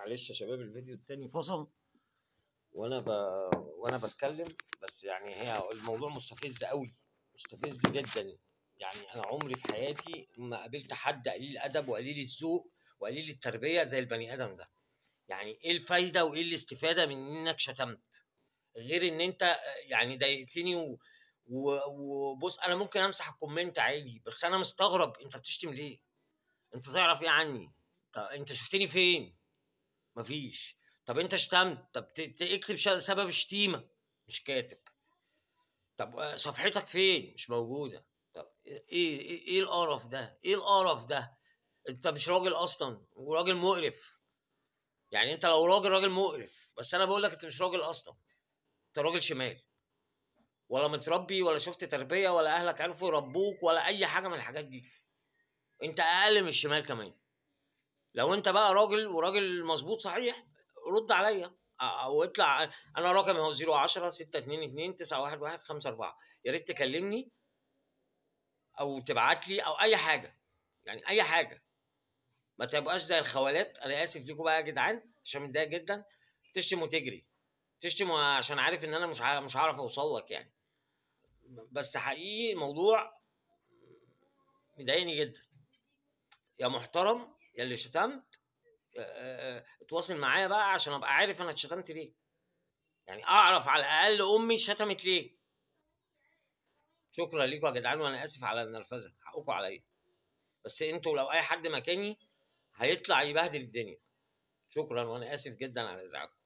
معلش يا شباب الفيديو التاني فصل وانا ب... وانا بتكلم بس يعني هي الموضوع مستفز قوي مستفز جدا يعني انا عمري في حياتي ما قابلت حد قليل الادب وقليل الذوق وقليل التربيه زي البني ادم ده يعني ايه الفايده وايه الاستفاده من انك شتمت غير ان انت يعني ضايقتني و... و- وبص انا ممكن امسح الكومنت عادي بس انا مستغرب انت بتشتم ليه انت تعرف ايه عني طب انت شفتني فين مفيش طب انت شتمت طب ت- ت- اكتب ش- سبب الشتيمه مش كاتب طب آه، صفحتك فين مش موجوده طب ايه ايه, إيه القرف ده ايه القرف ده انت مش راجل اصلا وراجل مقرف يعني انت لو راجل راجل مقرف بس انا بقول لك انت مش راجل اصلا انت راجل شمال ولا متربي ولا شفت تربيه ولا اهلك عرفوا يربوك ولا اي حاجه من الحاجات دي انت اقل من الشمال كمان لو انت بقى راجل وراجل مظبوط صحيح رد عليا او اطلع انا رقمي هو 010 622 911 54 يا ريت تكلمني او تبعت لي او اي حاجه يعني اي حاجه ما تبقاش زي الخوالات انا اسف ليكم بقى يا جدعان عشان متضايق جدا تشتم وتجري تشتم عشان عارف ان انا مش ع- مش هعرف اوصل لك يعني بس حقيقي الموضوع مضايقني جدا يا محترم يا اللي شتمت آه، آه، اتواصل معايا بقى عشان ابقى عارف انا اتشتمت ليه يعني اعرف على الاقل امي شتمت ليه شكرا ليكم يا جدعان وانا اسف على النرفزه حقكم عليا بس انتوا لو اي حد مكاني هيطلع يبهدل الدنيا شكرا وانا اسف جدا على ازعاجكم